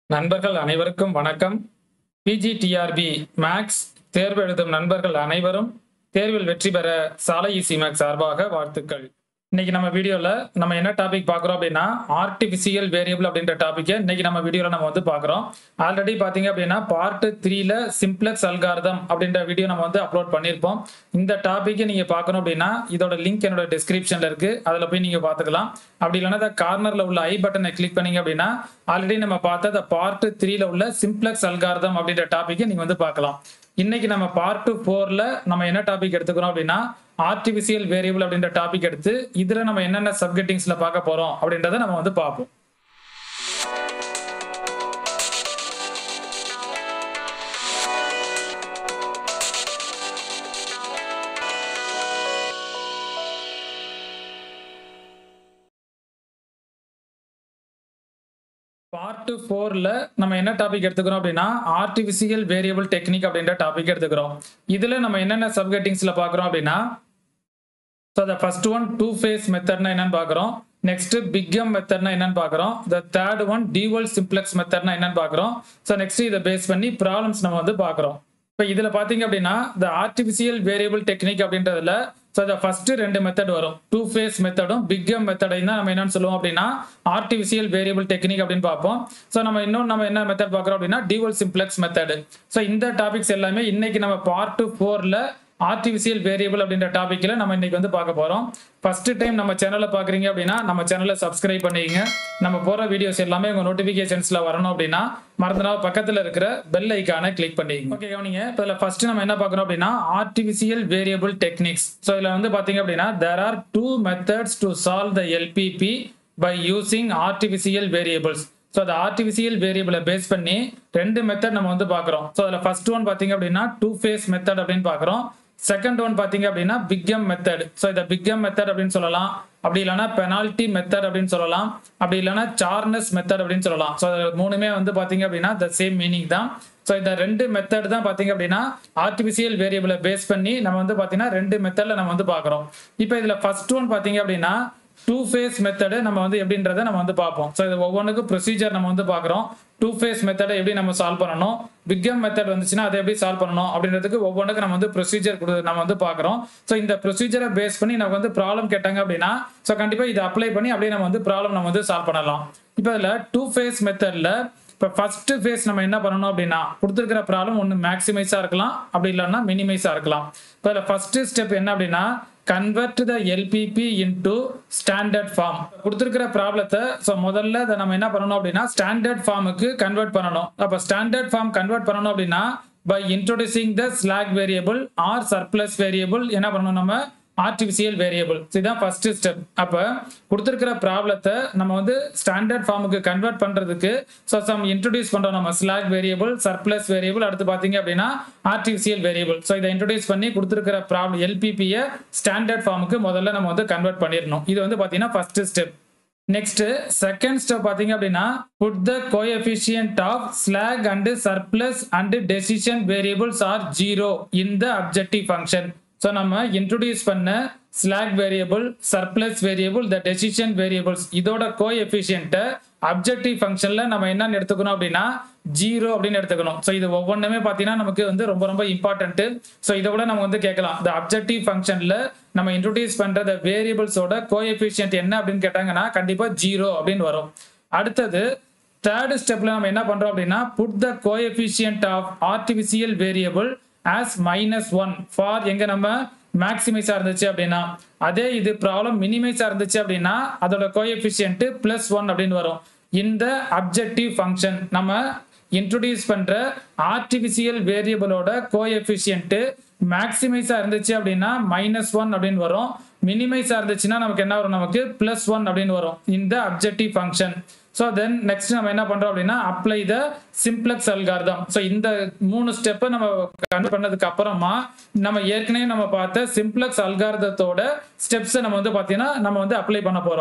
நண்பர்கள் அனைவருக்கும் வணக்கம் பிஜிடிஆர்பி மேக்ஸ் தேர்வு எழுதும் நண்பர்கள் அனைவரும் தேர்வில் வெற்றி பெற சாலை இசி மேக்ஸ் சார்பாக வாழ்த்துக்கள் இன்னைக்கு நம்ம வீடியோல நம்ம என்ன டாபிக் பார்க்குறோம் அப்படின்னா ஆர்டிஃபிஷியல் வேரியபிள் அப்படின்ற டாபிக்கை இன்னைக்கு நம்ம வீடியோல நம்ம வந்து பார்க்குறோம் ஆல்ரெடி பார்த்தீங்க அப்படின்னா பார்ட் த்ரீல சிம்ப்ளெக்ஸ் அல்காரதம் அப்படின்ற வீடியோ நம்ம வந்து அப்லோட் பண்ணியிருப்போம் இந்த டாபிக்கை நீங்க பார்க்கணும் அப்படின்னா இதோட லிங்க் என்னோட டிஸ்கிரிப்ஷன்ல இருக்கு அதில் போய் நீங்க பார்த்துக்கலாம் அப்படி இல்லைன்னா இந்த கார்னர்ல உள்ள ஐ பட்டனை கிளிக் பண்ணீங்க அப்படின்னா ஆல்ரெடி நம்ம பார்த்த இந்த பார்ட் த்ரீல உள்ள சிம்ப்ளெக்ஸ் அல்காரதம் அப்படின்ற டாபிக்கை நீங்க வந்து பார்க்கலாம் இன்னைக்கு நம்ம பார்ட் ஃபோர்ல நம்ம என்ன டாபிக் எடுத்துக்கிறோம் அப்படின்னா ஆர்டிபிஷியல் வேரியபிள் அப்படின்ற டாபிக் எடுத்து இதுல நம்ம என்னென்ன சப்கெட்டிங்ஸ்ல பார்க்க போறோம் அப்படின்றத நம்ம வந்து பார்ப்போம் பார்ட் ஃபோர்ல நம்ம என்ன டாபிக் எடுத்துக்கிறோம் அப்படின்னா ஆர்டிபிஷியல் வேரியபிள் டெக்னிக் அப்படின்ற டாபிக் எடுத்துக்கிறோம் இதுல நம்ம என்னென்ன சப்கெட்டிங்ஸ்ல பார்க்குறோம் அப்படின்னா so the first one two phase மெத்தட்னா என்னன்னு பார்க்குறோம் நெக்ஸ்ட் பிக்எம் மெத்தட்னா என்னன்னு பார்க்குறோம் the third one dual simplex மெத்தட்னா என்னன்னு பார்க்குறோம் ஸோ நெக்ஸ்ட் இதை பேஸ் பண்ணி ப்ராப்ளம்ஸ் நம்ம வந்து பார்க்குறோம் இப்போ இதில் பார்த்தீங்க அப்படின்னா த ஆர்டிஃபிஷியல் வேரியபிள் டெக்னிக் அப்படின்றதுல ஸோ இந்த ஃபர்ஸ்ட் ரெண்டு மெத்தட் வரும் டூ ஃபேஸ் மெத்தடும் பிக்எம் மெத்தடையும் தான் நம்ம என்னன்னு சொல்லுவோம் அப்படின்னா ஆர்டிஃபிஷியல் வேரியபிள் டெக்னிக் அப்படின்னு பார்ப்போம் ஸோ நம்ம இன்னும் நம்ம என்ன மெத்தட் பார்க்குறோம் அப்படின்னா டிவல் சிம்ப்ளெக்ஸ் மெத்தடு ஸோ இந்த டாபிக்ஸ் எல்லாமே இன்னைக்கு நம்ம பார்ட் ஃபோரில் ஆர்டிஃபிஷியல் வேரியபிள் அப்படின்ற டாபிக்ல நம்ம இன்னைக்கு வந்து பார்க்க போறோம் ஃபர்ஸ்ட் டைம் நம்ம சேனலை பாக்குறீங்க அப்படின்னா நம்ம சேனலை சப்ஸ்கிரைப் பண்ணிக்கங்க நம்ம போற வீடியோஸ் எல்லாமே உங்க நோட்டிபிகேஷன்ஸ்ல வரணும் அப்படின்னா மறந்துடாம பக்கத்துல இருக்கிற பெல் ஐக்கானை கிளிக் பண்ணிக்கங்க ஓகே கவனிங்க இப்போ இதில் ஃபர்ஸ்ட் நம்ம என்ன பார்க்குறோம் அப்படின்னா ஆர்டிஃபிஷியல் வேரியபிள் டெக்னிக்ஸ் ஸோ இதில் வந்து பார்த்தீங்க அப்படின்னா there are two methods to solve the LPP by using artificial variables so அந்த ஆர்டிஃபிஷியல் வேரியபிளை பேஸ் பண்ணி ரெண்டு மெத்தட் நம்ம வந்து பார்க்குறோம் ஸோ அதில் ஃபர்ஸ்ட் ஒன் பார்த்தீங்க அப்படின்னா டூ ஃபேஸ் மெத்தட் அப்படின்னு பார்க்குறோம் செகண்ட் ஒன் பார்த்தீங்க அப்படின்னா பிக்எம் மெத்தட் ஸோ இதை பிக்எம் மெத்தட் அப்படின்னு சொல்லலாம் அப்படி இல்லைன்னா பெனால்டி மெத்தட் அப்படின்னு சொல்லலாம் அப்படி இல்லைன்னா சார்னஸ் மெத்தட் அப்படின்னு சொல்லலாம் ஸோ மூணுமே வந்து பார்த்தீங்க அப்படின்னா த சேம் மீனிங் தான் ஸோ இந்த ரெண்டு மெத்தட் தான் பார்த்தீங்க அப்படின்னா ஆர்டிஃபிஷியல் வேரியபிளை பேஸ் பண்ணி நம்ம வந்து பார்த்தீங்கன்னா ரெண்டு மெத்தடில் நம்ம வந்து பார்க்குறோம் இப்போ இதில் ஃபர்ஸ்ட் ஒன் பார்த்தீங்க அப்படின்னா டூ ஃபேஸ் மெத்தடு நம்ம வந்து எப்படின்றத நம்ம வந்து பார்ப்போம் ஸோ இது ஒவ்வொன்றுக்கும் ப்ரொசீஜர் நம்ம வந்து பார்க்குறோம் டூ ஃபேஸ் மெத்தடை எப்படி நம்ம சால்வ் பண்ணணும் பிக்எம் மெத்தட் வந்துச்சுன்னா அதை எப்படி சால்வ் பண்ணணும் அப்படின்றதுக்கு ஒவ்வொன்றுக்கு நம்ம வந்து ப்ரொசீஜர் கொடு நம்ம வந்து பார்க்குறோம் ஸோ இந்த ப்ரொசீஜரை பேஸ் பண்ணி நமக்கு வந்து ப்ராப்ளம் கேட்டாங்க அப்படின்னா ஸோ கண்டிப்பாக இதை அப்ளை பண்ணி அப்படியே நம்ம வந்து ப்ராப்ளம் நம்ம வந்து சால்வ் பண்ணலாம் இப்போ இதில் டூ ஃபேஸ் மெத்தடில் இப்போ ஃபர்ஸ்ட் ஃபேஸ் நம்ம என்ன பண்ணணும் அப்படின்னா கொடுத்துருக்கிற ப்ராப்ளம் ஒன்று மேக்ஸிமைஸாக இருக்கலாம் அப்படி இல்லைன்னா மினிமைஸாக இருக்கலாம் இப்போ இதில் ஃபர்ஸ்ட் ஸ்டெப் என்ன அப்படின்னா convert the LPP into standard form கொடுத்துருக்கிற ப்ராப்ளத்தை ஸோ முதல்ல அதை நம்ம என்ன பண்ணணும் அப்படின்னா ஸ்டாண்டர்ட் ஃபார்முக்கு கன்வெர்ட் பண்ணணும் அப்போ ஸ்டாண்டர்ட் ஃபார்ம் கன்வெர்ட் பண்ணணும் அப்படின்னா by introducing the slack variable or surplus variable என்ன பண்ணணும் நம்ம ஆர்டிஃபிஷியல் வேரியபிள் இதுதான் ஃபர்ஸ்ட் ஸ்டெப் அப்போ கொடுத்துருக்கிற ப்ராப்ளத்தை நம்ம வந்து ஸ்டாண்டர்ட் ஃபார்முக்கு கன்வெர்ட் பண்ணுறதுக்கு ஸோ சம் இன்ட்ரடியூஸ் பண்ணுறோம் நம்ம ஸ்லாக் வேரியபிள் சர்ப்ளஸ் வேரியபிள் அடுத்து பார்த்தீங்க அப்படின்னா ஆர்டிஃபிஷியல் வேரியபிள் ஸோ இதை இன்ட்ரடியூஸ் பண்ணி கொடுத்துருக்கிற ப்ராப்ளம் எல்பிபியை ஸ்டாண்டர்ட் ஃபார்முக்கு முதல்ல நம்ம வந்து கன்வெர்ட் பண்ணிடணும் இது வந்து பார்த்தீங்கன்னா first step next second step பாத்தீங்க அப்படின்னா put the coefficient of slack and surplus and decision variables are zero in the objective function so நம்ம இன்ட்ரடியூஸ் பண்ண slack variable surplus variable the decision variables இதோட கோஎஃபிஷியன்ட்டை அப்ஜெக்டிவ் ஃபங்க்ஷனில் நம்ம என்னன்னு எடுத்துக்கணும் அப்படின்னா ஜீரோ அப்படின்னு எடுத்துக்கணும் ஸோ இது ஒவ்வொன்றுமே பார்த்தீங்கன்னா நமக்கு வந்து ரொம்ப ரொம்ப இம்பார்ட்டன்ட்டு ஸோ இதை கூட நம்ம வந்து கேட்கலாம் இந்த அப்ஜெக்டிவ் ஃபங்க்ஷனில் நம்ம இன்ட்ரடியூஸ் பண்ணுற த வேரியபிள்ஸோட கோஎஃபிஷியன்ட் என்ன அப்படின்னு கேட்டாங்கன்னா கண்டிப்பாக ஜீரோ அப்படின்னு வரும் அடுத்தது தேர்ட் ஸ்டெப்ல நம்ம என்ன பண்றோம் அப்படின்னா put the coefficient of artificial variable as minus one for எங்க நம்ம மேக்சிமைஸா இருந்துச்சு அப்படின்னா அதே இது ப்ராப்ளம் மினிமைஸா இருந்துச்சு அப்படின்னா அதோட கோஎஃபிஷியன்ட் பிளஸ் ஒன் அப்படின்னு வரும் இந்த அப்ஜெக்டிவ் ஃபங்க்ஷன் நம்ம இன்ட்ரடியூஸ் பண்ற ஆர்டிஃபிஷியல் வேரியபிளோட கோஎஃபிஷியன்ட் மேக்சிமைஸா இருந்துச்சு அப்படின்னா மைனஸ் ஒன் அப்படின்னு வரும் மினிமைஸா இருந்துச்சுன்னா நமக்கு என்ன வரும் நமக்கு பிளஸ் ஒன் அப்படின்னு வரும் இந்த objective function so then next நம்ம என்ன பண்றோம் அப்படின்னா apply the simplex algorithm so இந்த மூணு ஸ்டெப்பை நம்ம கன்வெர்ட் பண்ணதுக்கு அப்புறமா நம்ம ஏற்கனவே நம்ம பார்த்த சிம்ப்ளெக்ஸ் அல்கார்தத்தோட ஸ்டெப்ஸை நம்ம வந்து பார்த்தீங்கன்னா நம்ம வந்து அப்ளை பண்ண போறோம்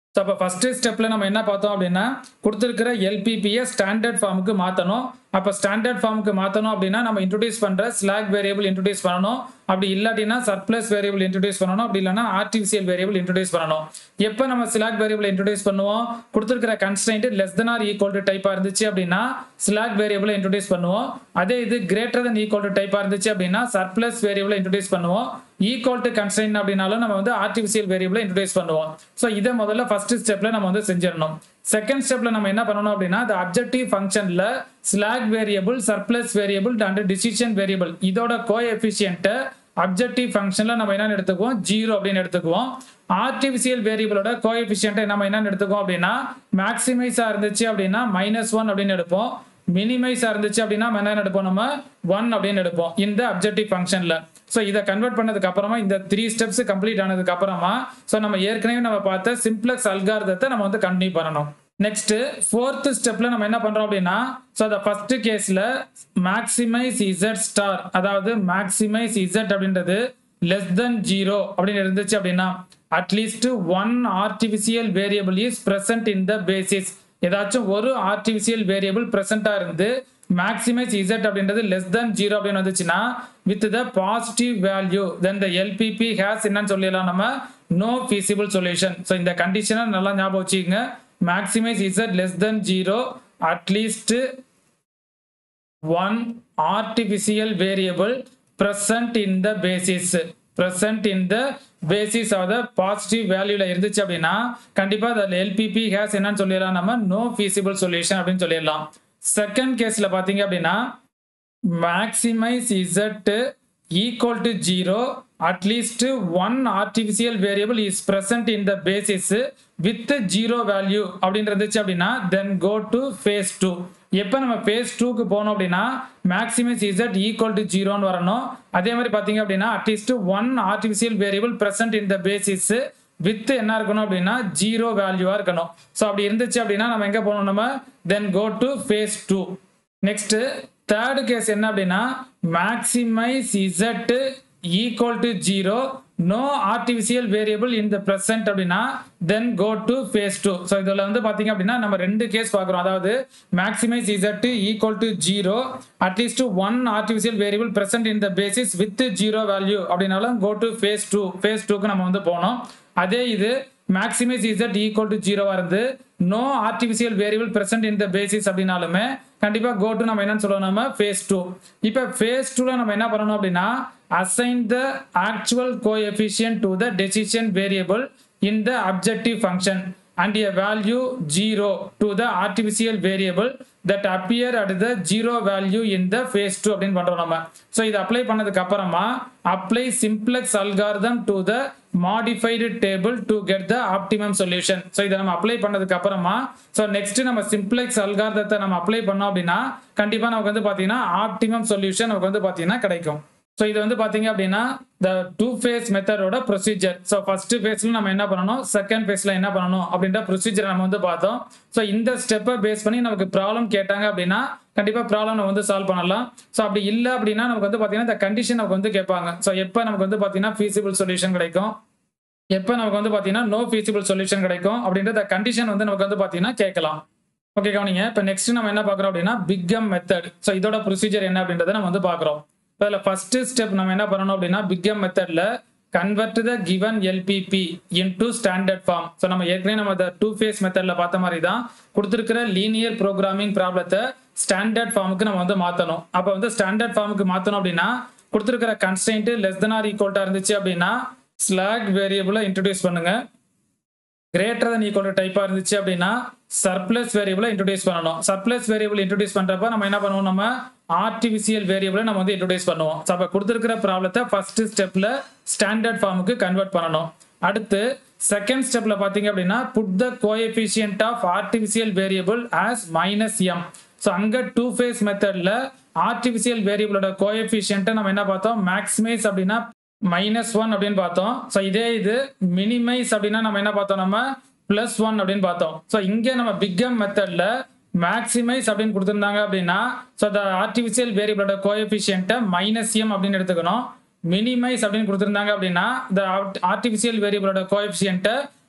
ஸோ அப்போ ஃபர்ஸ்ட் ஸ்டெப்பில் நம்ம என்ன பார்த்தோம் அப்படின்னா கொடுத்துருக்கிற எல்பிபியை ஸ்டாண்டர்ட் ஃபார்முக்கு மாற்றணும் அப்போ ஸ்டாண்டர்ட் ஃபார்முக்கு மாற்றணும் அப்படின்னா நம்ம இன்ட்ரடியூஸ் பண்ணுற ஸ்லாக் வேரியபிள் இன்ட்ரடியூஸ் பண்ணணும் அப்படி இல்லாட்டினா சர்ப்ளஸ் வேரியபிள் இன்ட்ரடியூஸ் பண்ணணும் அப்படி இல்லைனா ஆர்டிஃபிஷியல் வேரியபிள் இன்ட்ரடியூஸ் பண்ணணும் எப்போ நம்ம ஸ்லாக் வேரியபிள் இன்ட்ரடியூஸ் பண்ணுவோம் கொடுத்துருக்கிற constant less than or equal to டைப்பாக இருந்துச்சு அப்படின்னா ஸ்லாக் வேரியபிளை இன்ட்ரடியூஸ் பண்ணுவோம் அதே இது கிரேட்டர் தென் ஈக்குவல் டு டைப்பாக இருந்துச்சு அப்படின்னா சர்ப்ளஸ் வேரியபிளை இன்ட்ரடியூஸ் பண்ணுவோம் ஈக்குவல் டு கன்ஸ்டன்ட் அப்படின்னாலும் நம்ம வந்து ஆர்டிஃபிஷியல் வேரியபிளை இன்ட்ரடியூஸ் பண்ணுவோம் ஸோ இதை முதல்ல ஃபர்ஸ்ட் ஸ்டெப்ல நம்ம வந்து செஞ்சிடணும் செகண்ட் ஸ்டெப்ல நம்ம என்ன பண்ணணும் அப்படின்னா அந்த அப்ஜெக்டிவ் ஃபங்க்ஷன்ல slack variable surplus variable and decision variable இதோட கோ எஃபிஷியன்ட்டை அப்ஜெக்டிவ் ஃபங்க்ஷன்ல நம்ம என்ன எடுத்துக்குவோம் ஜீரோ அப்படின்னு எடுத்துக்குவோம் ஆர்டிபிஷியல் வேரியபிளோட கோஎஃபிஷியன்ட்டை நம்ம என்ன எடுத்துக்குவோம் அப்படின்னா மேக்ஸிமைஸா இருந்துச்சு அப்படின்னா மைனஸ் ஒன் அப்படின்னு எடுப்போம் மினிமைஸா இருந்துச்சு அப்படின்னா என்ன எடுப்போம் நம்ம ஒன் அப்படின்னு எடுப்போம் இந்த அப்ஜெக்டிவ் ஃபங்க்ஷன்ல ஸோ இதை கன்வெர்ட் பண்ணதுக்கு அப்புறமா இந்த த்ரீ ஸ்டெப்ஸ் கம்ப்ளீட் ஆனதுக்கு அப்புறமா ஸோ நம்ம ஏற்கனவே நம்ம பார்த்த சிம்ப்ளெக்ஸ் அல்காரதத்தை நம்ம வந்து கண்டினியூ பண்ணணும் நெக்ஸ்ட் ஃபோர்த் ஸ்டெப்ல நம்ம என்ன பண்றோம் அப்படின்னா ஸோ அந்த ஃபர்ஸ்ட் கேஸ்ல மேக்ஸிமைஸ் இசட் ஸ்டார் அதாவது மேக்ஸிமைஸ் இசட் அப்படின்றது லெஸ் தென் ஜீரோ அப்படின்னு இருந்துச்சு அப்படின்னா at least one artificial variable is present in the basis ஏதாச்சும் ஒரு ஆர்டிபிஷியல் வேரியபிள் பிரசண்டா இருந்து மேக்ஸிமைஸ் இசட் அப்படின்றது லெஸ் தென் ஜீரோ அப்படின்னு வந்துச்சுன்னா with the positive value then the LPP has என்னன்னு சொல்லிடலாம் நம்ம நோ ஃபீசிபிள் சொல்யூஷன் ஸோ இந்த கண்டிஷனை நல்லா ஞாபகம் வச்சுக்கோங்க maximize z less than 0 at least one artificial variable present in the basis present in the basis of the positive வேல்யூல இருந்துச்சு அப்படின்னா கண்டிப்பா அதில் எல்பிபி ஹேஸ் என்னன்னு சொல்லிடலாம் நம்ம நோ feasible சொல்யூஷன் அப்படின்னு சொல்லிடலாம் செகண்ட் கேஸ்ல பாத்தீங்க அப்படின்னா maximise Z equal to zero at least one artificial variable is present in the basis with zero value அப்படின்னு இருந்துச்சு அப்படின்னா then go to phase two எப்போ நம்ம ஃபேஸ் டூக்கு போனோம் அப்படின்னா மேக்ஸிமஸ் இசட் ஈக்குவல் டு ஜீரோன்னு வரணும் அதே மாதிரி பார்த்தீங்க அப்படின்னா at least one artificial variable present in the basis with என்ன இருக்கணும் அப்படின்னா ஜீரோ வேல்யூவா இருக்கணும் ஸோ அப்படி இருந்துச்சு அப்படின்னா நம்ம எங்க போகணும் நம்ம then go to phase two next third case என்ன அப்படின்னா maximise Z equal to zero no artificial variable in the present அப்படின்னா then go to phase two so இதில் வந்து பார்த்தீங்க அப்படின்னா நம்ம ரெண்டு கேஸ் பார்க்குறோம் அதாவது maximise Z equal to zero at least one artificial variable present in the basis with zero value அப்படின்னாலும் go to phase two phase டூக்கு நம்ம வந்து போனோம் அதே இது மேக்ஸிமைஸ் இசட் ஈக்குவல் டு ஜீரோவா இருந்து no artificial variable present in the basis அப்படின்னாலுமே கண்டிப்பா கோ டு நம்ம என்னன்னு சொல்லுவோம் நம்ம ஃபேஸ் டூ இப்போ ஃபேஸ் டூல நம்ம என்ன பண்ணணும் அப்படின்னா assign the actual coefficient to the decision variable in the objective function and a value 0 to the artificial variable that appear at the zero value in the phase 2 அப்படின்னு பண்றோம் நம்ம so இது அப்ளை பண்ணதுக்கு அப்புறமா apply simplex algorithm to the modified table to get the optimum solution so இதை நம்ம apply பண்ணதுக்கு அப்புறமா ஸோ நெக்ஸ்ட் நம்ம சிம்ப்ளெக்ஸ் அல்காரிதத்தை நம்ம அப்ளை பண்ணோம் அப்படின்னா கண்டிப்பாக நமக்கு வந்து பார்த்தீங்கன்னா ஆப்டிமம் சொல்யூஷன் நமக்கு வந்து பார்த்தீங்கன்னா கிடைக்கும் ஸோ இது வந்து பார்த்தீங்க அப்படின்னா த டூ ஃபேஸ் மெத்தடோட ப்ரொசீஜர் ஸோ ஃபர்ஸ்ட் ஃபேஸ்ல நம்ம என்ன பண்ணணும் செகண்ட் ஃபேஸ்ல என்ன பண்ணணும் அப்படின்ற ப்ரொசீஜரை நம்ம வந்து பார்த்தோம் ஸோ இந்த ஸ்டெப்பை பேஸ் பண்ணி நமக்கு ப்ராப்ளம் கேட்டாங்க அப்படின்னா கண்டிப்பாக ப்ராப்ளம் நம்ம வந்து சால்வ் பண்ணலாம் ஸோ அப்படி இல்லை அப்படின்னா நமக்கு வந்து பார்த்தீங்கன்னா இந்த கண்டிஷன் நமக்கு வந்து கேட்பாங்க ஸோ எப்போ நமக்கு வந்து பார்த்தீங்கன்னா ஃபீசிபிள் சொல்யூஷன் கிடைக்கும் எப்போ நமக்கு வந்து பார்த்தீங்கன்னா நோ ஃபீசிபிள் சொல்யூஷன் கிடைக்கும் அப்படின்ற கண்டிஷன் வந்து நமக்கு வந்து பார்த்தீங்கன்னா கேட்கலாம் ஓகே கவனிங்க இப்போ நெக்ஸ்ட் நம்ம என்ன பார்க்குறோம் அப்படின்னா பிக்கம் மெத்தட் ஸோ இதோட ப்ரொசீஜர் என்ன அப்படின்றத நம்ம வந்து பார்க்குறோம் இப்போ இதில் ஃபர்ஸ்ட் ஸ்டெப் நம்ம என்ன பண்ணணும் அப்படின்னா பிக்கம் மெத்தடில் convert the given LPP into standard form so நம்ம ஏற்கனவே நம்ம இந்த டூ ஃபேஸ் மெத்தடில் பார்த்த மாதிரி தான் கொடுத்துருக்கிற லீனியர் ப்ரோக்ராமிங் ப்ராப்ளத்தை ஸ்டாண்டர்ட் ஃபார்முக்கு நம்ம வந்து மாற்றணும் அப்போ வந்து ஸ்டாண்டர்ட் ஃபார்முக்கு மாற்றணும் அப்படின்னா கொடுத்துருக்கிற கன்ஸ்டன்ட் லெஸ் தென் ஆர் ஈக்குவல்ட்டாக இருந்துச்சு அப்படின்னா ஸ்லாக் வேரியபிளை இன்ட்ரடியூஸ் பண்ணுங்க கிரேட்டர் தன் ஈக்குவல் டைப்பாக இருந்துச்சு அப்படின்னா சர்ப்ளஸ் வேரியபிளை இன்ட்ரடியூஸ் பண்ணணும் சர்ப்ளஸ் வேரியபிள் இன்ட்ரடியூஸ் பண்ணுறப்ப நம்ம என்ன பண்ணுவோம் நம்ம ஆர்டிபிஷியல் வேரியபிளை நம்ம வந்து இன்ட்ரடியூஸ் பண்ணுவோம் ஸோ அப்போ கொடுத்துருக்கிற ப்ராப்ளத்தை ஃபர்ஸ்ட் ஸ்டெப்பில் ஸ்டாண்டர்ட் ஃபார்முக்கு கன்வெர்ட் பண்ணணும் அடுத்து செகண்ட் ஸ்டெப்ல பாத்தீங்க அப்படின்னா put the coefficient of artificial variable as minus M so அங்க டூ ஃபேஸ் மெத்தட்ல ஆர்டிபிஷியல் வேரியபிளோட கோஎஃபிஷியன்ட்டை நம்ம என்ன பார்த்தோம் மேக்ஸிமைஸ் அப்படின்னா மைனஸ் ஒன் அப்படின்னு பார்த்தோம் ஸோ இதே இது மினிமைஸ் அப்படின்னா நம்ம என்ன பார்த்தோம் நம்ம பிளஸ் ஒன் அப்படின்னு பார்த்தோம் ஸோ இங்கே நம்ம பிக்கம் மெத்தட்ல மேக்ஸிமைஸ் அப்படின்னு கொடுத்துருந்தாங்க அப்படின்னா ஸோ அந்த ஆர்டிஃபிஷியல் வேரியபிளோட கோஎஃபிஷியன்ட்டை மைனஸ் எம் அப்படின்னு எடுத்துக்கணும் மினிமைஸ் அப்படின்னு கொடுத்துருந்தாங்க அப்படின்னா இந்த ஆர்டிஃபிஷியல் வேரியபிளோட கோஎஃபிஷியன்ட்டை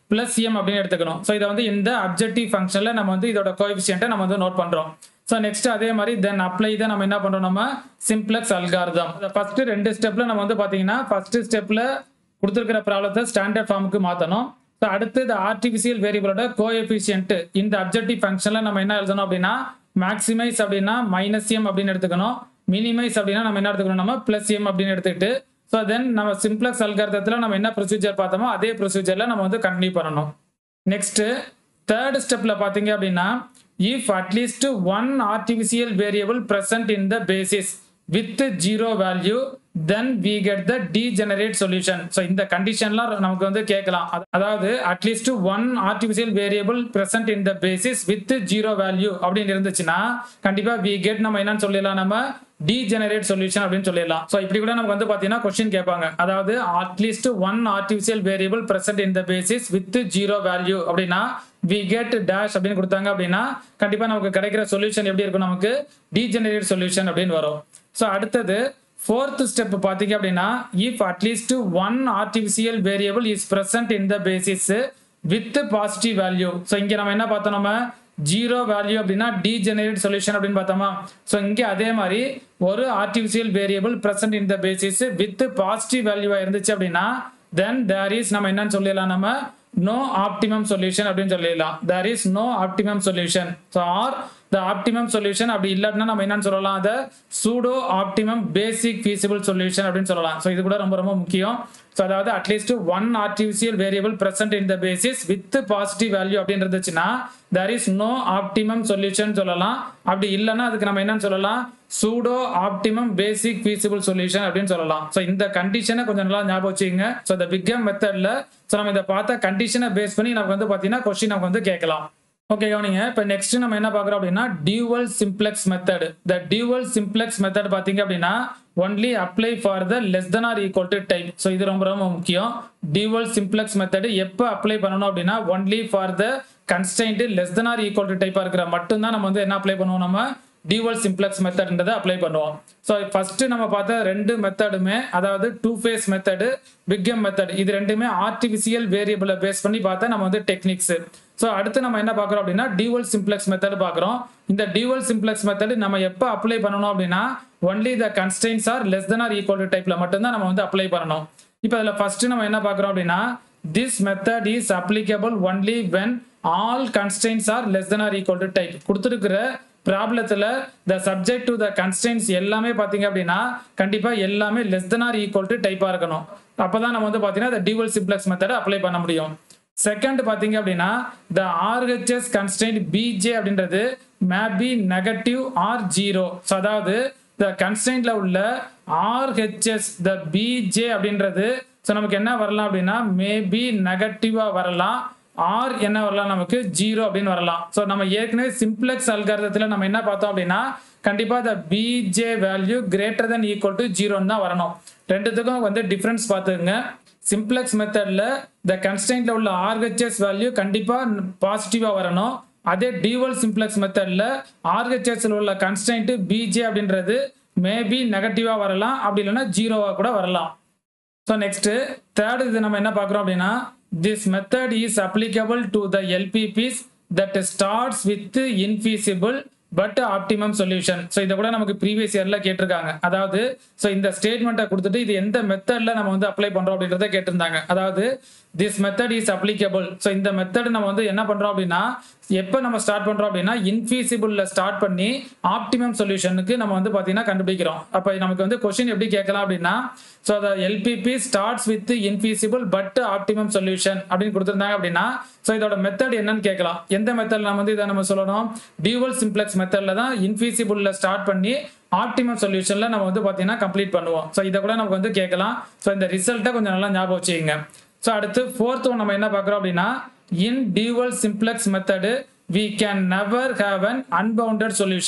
பிளஸ் எம் அப்படின்னு எடுத்துக்கணும் ஸோ இதை வந்து இந்த அப்ஜெக்டிவ் ஃபங்க்ஷனில் நம்ம வந்து இதோட கோஎஃபிஷியன்ட்டை நம்ம வந்து நோட் பண்ணுறோம் ஸோ நெக்ஸ்ட் அதே மாதிரி தென் அப்ளை தான் நம்ம என்ன பண்ணுறோம் நம்ம சிம்ப்ளெக்ஸ் அல்காரிதம் ஃபர்ஸ்ட் ரெண்டு ஸ்டெப்பில் நம்ம வந்து பார்த்தீங்கன்னா ஃபர்ஸ்ட் ஸ்டெப்பில் கொடுத்துருக்கிற ப்ராப்ளத்தை ஸ்டாண்டர்ட் ஃபார்முக்கு மாற்றணும் ஸோ அடுத்து இந்த ஆர்டிஃபிஷியல் வேரியபிளோட கோஎஃபிஷியன்ட் இந்த அப்ஜெக்டிவ் ஃபங்க்ஷனில் நம்ம என்ன எழுதணும் அப்படின்னா மேக்ஸிமைஸ் அப்படின்னா மைனஸ் எம் அப்படின்னு எடுத்துக்கணும் மினிமைஸ் அப்படின்னா நம்ம என்ன எடுத்துக்கணும் நம்ம பிளஸ் எம் அப்படின்னு எடுத்துக்கிட்டு ஸோ தென் நம்ம சிம்ப்ளெக்ஸ் அல்காரதத்தில் நம்ம என்ன ப்ரொசீஜர் பார்த்தோமோ அதே ப்ரொசீஜரில் நம்ம வந்து கண்டினியூ பண்ணணும் நெக்ஸ்ட் தேர்ட் ஸ்டெப்ல பார்த்தீங்க அப்படின்னா if at least one artificial variable present in the basis with zero value then we get the degenerate solution so இந்த கண்டிஷன்லாம் நமக்கு வந்து கேட்கலாம் அத- அதாவது at least one artificial variable present in the basis with zero value அப்படின்னு இருந்துச்சுன்னா கண்டிப்பா வி கெட் நம்ம என்னன்னு சொல்லிடலாம் நம்ம டீஜெனரேட் சொல்யூஷன் அப்படின்னு சொல்லிடலாம் ஸோ இப்படி கூட நமக்கு வந்து பார்த்தீங்கன்னா கொஸ்டின் கேட்பாங்க அதாவது at least one artificial variable present in the basis with zero value அப்படின்னா வி கெட் டேஷ் அப்படின்னு கொடுத்தாங்க அப்படின்னா கண்டிப்பா நமக்கு கிடைக்கிற சொல்யூஷன் எப்படி இருக்கும் நமக்கு டீஜெனரேட் சொல்யூஷன் அப்படின்னு வரும் ஸோ அடுத்தது ஃபோர்த் ஸ்டெப் பார்த்தீங்க அப்படின்னா if at least one artificial variable is present in the basis with positive value so இங்கே நம்ம என்ன பார்த்தோம் நம்ம ஜீரோ வேல்யூ அப்படின்னா டீஜெனரேட் சொல்யூஷன் அப்படின்னு பார்த்தோமா ஸோ இங்கே அதே மாதிரி ஒரு artificial variable present in the basis with positive வேல்யூவாக இருந்துச்சு அப்படின்னா தென் தேர் இஸ் நம்ம என்னன்னு சொல்லிடலாம் நம்ம நோ ஆப்டிமம் சொல்யூஷன் அப்படின்னு சொல்லிடலாம் there is no optimum solution so or the optimum solution அப்படி இல்லை அப்படின்னா நம்ம என்னன்னு சொல்லலாம் அதை pseudo optimum basic feasible solution அப்படின்னு சொல்லலாம் ஸோ இது கூட ரொம்ப ரொம்ப முக்கியம் ஸோ அதாவது at least one artificial variable present in the basis with positive value அப்படின்னு இருந்துச்சுன்னா there is no optimum solution சொல்லலாம் அப்படி இல்லைன்னா அதுக்கு நம்ம என்னன்னு சொல்லலாம் pseudo optimum basic feasible solution அப்படின்னு சொல்லலாம் ஸோ இந்த கண்டிஷனை கொஞ்சம் நல்லா ஞாபகம் வச்சுக்கோங்க ஸோ இந்த பிகம் மெத்தட்ல ஸோ நம்ம இதை பார்த்தா கண்டிஷனை பேஸ் பண்ணி நமக்கு வந்து பார்த்தீங்கன்னா கொஸ்டின் நமக்கு வந்து கேட்கலாம் ஓகே கவனிங்க இப்போ நெக்ஸ்ட் நம்ம என்ன பார்க்குறோம் அப்படின்னா dual simplex method the dual simplex method பார்த்தீங்க அப்படின்னா only apply for the less than or equal to type so இது ரொம்ப ரொம்ப முக்கியம் டியூவல் சிம்ப்ளெக்ஸ் மெத்தட் எப்போ அப்ளை பண்ணணும் அப்படின்னா only for the constraint less than or equal to டைப்பாக இருக்கிற மட்டும்தான் நம்ம வந்து என்ன அப்ளை பண்ணுவோம் நம்ம டியூவல் சிம்ப்ளெக்ஸ் மெத்தட்ன்றதை அப்ளை பண்ணுவோம் ஸோ ஃபர்ஸ்ட் நம்ம பார்த்த ரெண்டு மெத்தடுமே அதாவது two phase method big M method இது ரெண்டுமே ஆர்டிஃபிஷியல் வேரியபிளை பேஸ் பண்ணி பார்த்தா நம்ம வந்து டெக்னிக்ஸ் ஸோ அடுத்து நம்ம என்ன பார்க்குறோம் அப்படின்னா டியூவல் சிம்ப்ளெக்ஸ் மெத்தட் பார்க்குறோம் இந்த டியூவல் சிம்ப்ளெக்ஸ் மெத்தட் நம்ம எப்போ அப்ளை பண்ணணும் அப்படின்னா only the constraints are less than or equal to டைப்ல மட்டும்தான் நம்ம வந்து அப்ளை பண்ணணும் இப்போ அதில் ஃபர்ஸ்ட் நம்ம என்ன பார்க்குறோம் அப்படின்னா this method is applicable only when all constraints are less than or equal to type கொடுத்துருக்கிற ப்ராப்ளத்தில் த சப்ஜெக்ட் டு த கன்ஸ்டைன்ஸ் எல்லாமே பார்த்தீங்க அப்படின்னா கண்டிப்பாக எல்லாமே less than or equal to டைப்பாக இருக்கணும் அப்போ தான் நம்ம வந்து பார்த்தீங்கன்னா இந்த டியூவல் சிம்ப்ளெக்ஸ் மெத்தடை அப்ளை பண்ண முடியும் செகண்ட் பாத்தீங்க அப்படின்னா த ஆர்ஹெச்எஸ் கன்ஸ்டன்ட் பிஜே அப்படின்றது maybe negative or zero so அதாவது த கன்ஸ்டன்ட்ல உள்ள ஆர்ஹெச்எஸ் த பிஜே அப்படின்றது ஸோ நமக்கு என்ன வரலாம் அப்படின்னா மேபி நெகட்டிவா வரலாம் ஆர் என்ன வரலாம் நமக்கு ஜீரோ அப்படின்னு வரலாம் ஸோ நம்ம ஏற்கனவே சிம்ப்ளெக்ஸ் அல்காரதத்தில் நம்ம என்ன பார்த்தோம் அப்படின்னா கண்டிப்பா the BJ value greater than equal to ஜீரோன்னு தான் வரணும் ரெண்டுத்துக்கும் வந்து டிஃபரன்ஸ் பார்த்துக்குங்க சிம்ப்ளெக்ஸ் மெத்தட்ல த கன்ஸ்டன்ட்ல உள்ள ஆர்ஹெச்எஸ் வேல்யூ கண்டிப்பா பாசிட்டிவா வரணும் அதே டியூவல் சிம்ப்ளெக்ஸ் மெத்தட்ல ஆர்ஹெச்எஸ்ல உள்ள கன்ஸ்டன்ட் பிஜே அப்படின்றது மேபி நெகட்டிவா வரலாம் அப்படி இல்லைன்னா ஜீரோவா கூட வரலாம் ஸோ நெக்ஸ்ட் தேர்ட் இது நம்ம என்ன பார்க்குறோம் அப்படின்னா this method is applicable to the LPPs that starts with infeasible but optimum solution so இதை கூட நமக்கு ப்ரீவியஸ் இயர்ல கேட்டிருக்காங்க அதாவது ஸோ இந்த ஸ்டேட்மெண்ட்டை கொடுத்துட்டு இது எந்த மெத்தட்ல நம்ம வந்து அப்ளை பண்றோம் அப்படின்றத கேட்டிருந்தாங்க அதாவது this method is applicable so இந்த மெத்தட் நம்ம வந்து என்ன பண்றோம் அப்படின்னா எப்போ நம்ம ஸ்டார்ட் பண்றோம் அப்படின்னா இன்ஃபீசிபிள்ல ஸ்டார்ட் பண்ணி ஆப்டிமம் சொல்யூஷனுக்கு நம்ம வந்து பார்த்தீங்கன்னா கண்டுபிடிக்கிறோம் அப்போ நமக்கு வந்து கொஸ்டின் எப்படி கேட்கலாம் அப்படின்னா so the LPP starts with infeasible but optimum solution அப்படின்னு கொடுத்துருந்தாங்க அப்படின்னா ஸோ இதோட மெத்தட் என்னன்னு கேட்கலாம் எந்த மெத்தட் நம்ம வந்து இதை நம்ம சொல்லணும் டியூவல் சிம்ப்ளெக்ஸ் மெத்தட்ல தான் இன்ஃபீசிபிள்ல ஸ்டார்ட் பண்ணி ஆப்டிமம் சொல்யூஷன்ல நம்ம வந்து பார்த்தீங்கன்னா கம்ப்ளீட் பண்ணுவோம் ஸோ இதை கூட நமக்கு வந்து கேட்கலாம் ஸோ இந்த ரிசல்ட்டை கொஞ்சம் நல்லா ஞாபகம் வச்சுக்கோங்க ஸோ அடுத்து ஃபோர்த் ஒன் நம்ம என்ன பார்க்குறோம் அப்படின்னா in dual simplex method we can never have an unbounded solution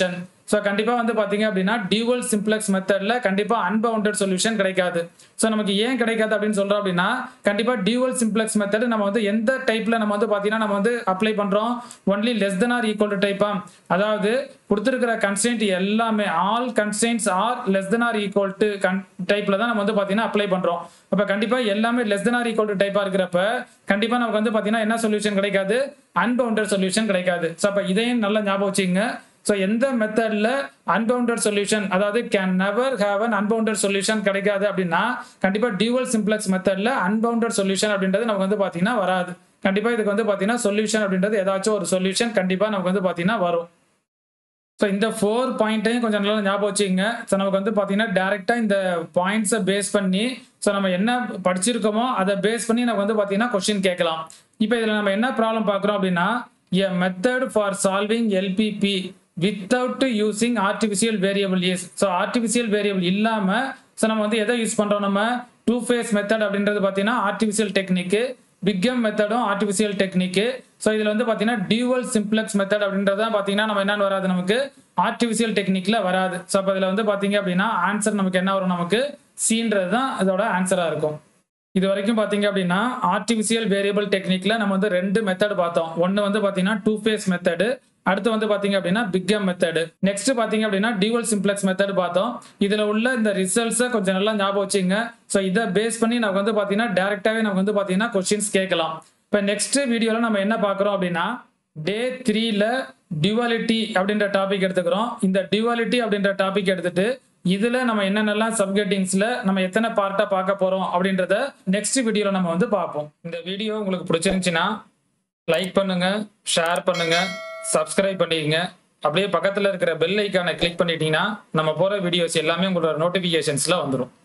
so கண்டிப்பாக வந்து பார்த்தீங்க அப்படின்னா டியூவல் சிம்ப்ளெக்ஸ் மெத்தடில் கண்டிப்பாக அன்பவுண்டட் சொல்யூஷன் கிடைக்காது ஸோ நமக்கு ஏன் கிடைக்காது அப்படின்னு சொல்கிறோம் அப்படின்னா கண்டிப்பாக டியூவல் சிம்ப்ளெக்ஸ் மெத்தட் நம்ம வந்து எந்த டைப்பில் நம்ம வந்து பார்த்தீங்கன்னா நம்ம வந்து அப்ளை பண்ணுறோம் only less than or equal to டைப்பா அதாவது கொடுத்துருக்கிற கன்ஸ்டன்ட் எல்லாமே all constants are less than or equal to கன் டைப்பில் தான் நம்ம வந்து பார்த்தீங்கன்னா அப்ளை பண்ணுறோம் அப்போ கண்டிப்பாக எல்லாமே less than or equal to டைப்பாக இருக்கிறப்ப கண்டிப்பாக நமக்கு வந்து பார்த்தீங்கன்னா என்ன சொல்யூஷன் கிடைக்காது அன்பவுண்டட் சொல்யூஷன் கிடைக்காது ஸோ அப்போ இதையும் நல்லா ஞாபகம் வச்சுங்க ஸோ எந்த மெத்தடில் அன்பவுண்டட் சொல்யூஷன் அதாவது can never have an unbounded solution கிடைக்காது அப்படின்னா கண்டிப்பாக டியூவல் சிம்ப்ளெக்ஸ் மெத்தடில் அன்பவுண்டட் சொல்யூஷன் அப்படின்றது நமக்கு வந்து பார்த்தீங்கன்னா வராது கண்டிப்பாக இதுக்கு வந்து பார்த்தீங்கன்னா சொல்யூஷன் அப்படின்றது ஏதாச்சும் ஒரு சொல்யூஷன் கண்டிப்பாக நமக்கு வந்து பார்த்தீங்கன்னா வரும் ஸோ இந்த ஃபோர் பாயிண்ட்டையும் கொஞ்சம் நல்லா ஞாபகம் வச்சுங்க ஸோ நமக்கு வந்து பார்த்தீங்கன்னா டேரெக்டாக இந்த பாயிண்ட்ஸை பேஸ் பண்ணி ஸோ நம்ம என்ன படிச்சிருக்கோமோ அதை பேஸ் பண்ணி நமக்கு வந்து பார்த்தீங்கன்னா கொஸ்டின் கேட்கலாம் இப்போ இதில் நம்ம என்ன ப்ராப்ளம் பார்க்குறோம் அப்படின்னா a method for solving LPP without using artificial variable is so artificial variable இல்லாமல் ஸோ நம்ம வந்து எதை யூஸ் பண்ணுறோம் நம்ம டூ ஃபேஸ் மெத்தட் அப்படின்றது பார்த்தீங்கன்னா ஆர்டிஃபிஷியல் டெக்னிக்கு பிக்எம் மெத்தடும் ஆர்டிஃபிஷியல் டெக்னிக்கு ஸோ இதில் வந்து பார்த்தீங்கன்னா டியூவல் சிம்ப்ளெக்ஸ் மெத்தட் அப்படின்றது பார்த்தீங்கன்னா நம்ம என்னன்னு வராது நமக்கு ஆர்டிஃபிஷியல் டெக்னிக்ல வராது ஸோ அப்போ இதில் வந்து பார்த்தீங்க அப்படின்னா ஆன்சர் நமக்கு என்ன வரும் நமக்கு சீன்றது தான் இதோட ஆன்சராக இருக்கும் இது வரைக்கும் பார்த்தீங்க அப்படின்னா ஆர்டிஃபிஷியல் வேரியபிள் டெக்னிக்ல நம்ம வந்து ரெண்டு மெத்தட் பார்த்தோம் ஒன்று வந்து பார்த்தீங்கன்னா டூ ஃபேஸ் மெத்தடு அடுத்து வந்து பாத்தீங்க அப்படின்னா பிக்எம் மெத்தடு நெக்ஸ்ட் பாத்தீங்க அப்படின்னா டியூவல் சிம்ப்ளெக்ஸ் மெத்தட் பார்த்தோம் இதுல உள்ள இந்த ரிசல்ட்ஸை கொஞ்சம் நல்லா ஞாபகம் வச்சுங்க ஸோ இதை பேஸ் பண்ணி நமக்கு வந்து பாத்தீங்கன்னா டேரக்டாவே நமக்கு வந்து பாத்தீங்கன்னா கொஸ்டின்ஸ் கேட்கலாம் இப்போ நெக்ஸ்ட் வீடியோல நம்ம என்ன பார்க்குறோம் அப்படின்னா டே த்ரீல டியூவாலிட்டி அப்படின்ற டாபிக் எடுத்துக்கிறோம் இந்த டியூவாலிட்டி அப்படின்ற டாபிக் எடுத்துட்டு இதுல நம்ம என்னென்னலாம் சப்கெட்டிங்ஸ்ல நம்ம எத்தனை பார்ட்டா பார்க்க போறோம் அப்படின்றத நெக்ஸ்ட் வீடியோல நம்ம வந்து பார்ப்போம் இந்த வீடியோ உங்களுக்கு பிடிச்சிருந்துச்சுன்னா லைக் பண்ணுங்க ஷேர் பண்ணுங்க சப்ஸ்கிரைப் பண்ணிக்கங்க அப்படியே பக்கத்தில் இருக்கிற பெல் ஐக்கானை கிளிக் பண்ணிட்டீங்கன்னா நம்ம போகிற வீடியோஸ் எல்லாமே உங்களோட நோட்டிஃபிகேஷன்ஸில் வந்துடும்